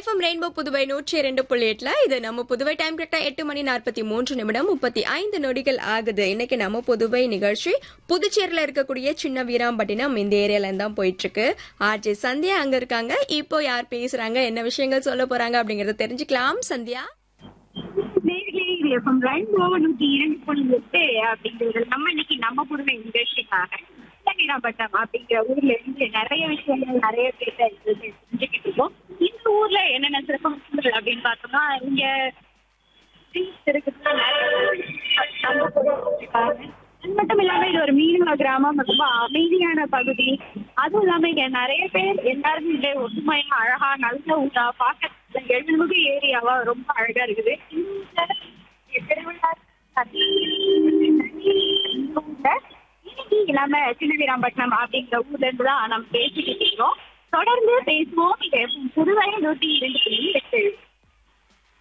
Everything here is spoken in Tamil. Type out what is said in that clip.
எஃப்எம் ரெயின்போ புதுவை நூற்றி இரண்டு புள்ளி எட்டுல இது நம்ம புதுவை டைம் கரெக்டா எட்டு மணி நாற்பத்தி மூன்று நிமிடம் முப்பத்தி ஐந்து நொடிகள் ஆகுது இன்னைக்கு நம்ம புதுவை நிகழ்ச்சி புதுச்சேரியில இருக்கக்கூடிய சின்ன வீராம்பட்டினம் இந்த ஏரியால இருந்து தான் போயிட்டு இருக்கு ஆர்ஜே சந்தியா அங்க இருக்காங்க இப்போ யார் பேசுறாங்க என்ன விஷயங்கள் சொல்ல போறாங்க அப்படிங்கறத தெரிஞ்சுக்கலாம் சந்தியா நேர்களே இது எஃப்எம் ரெயின்போ நூத்தி இரண்டு புள்ளி எட்டு அப்படிங்கிறது நம்ம இன்னைக்கு நம்ம புதுமை நிகழ்ச்சிக்காக வீராம்பட்டம் அப்படிங்கிற ஊர்ல இருந்து நிறைய விஷயங்கள் நிறைய பேர் தெரிஞ்சுக்கிட்டு இருக்கோம் இந்த ஊர்ல என்னென்ன சிறப்பு அப்படின்னு பார்த்தோம்னா இங்க streets இருக்குது, நிறைய நம்ம இருக்காங்க. அது மட்டும் இல்லாம இது ஒரு மீனவ கிராமம் ரொம்ப அமைதியான பகுதி அதுவும் இல்லாம இங்க நிறைய பேர் எல்லாருமே இங்க ஒற்றுமையா அழகா நல்ல ஊரா பார்க்க எழுநூறு ஏரியாவா ரொம்ப அழகா இருக்குது இந்த திருவிழா ஊர்ல இன்னைக்கு இல்லாம சின்ன வீராம்பட்டினம் அப்படிங்கிற ஊர்ல இருந்து தான் நம்ம பேசிக்கிட்டு இருக்கோம் தொடர்ந்து பேசுவோம் இங்க புதுவை நூத்தி இரண்டு புள்ளி எட்டு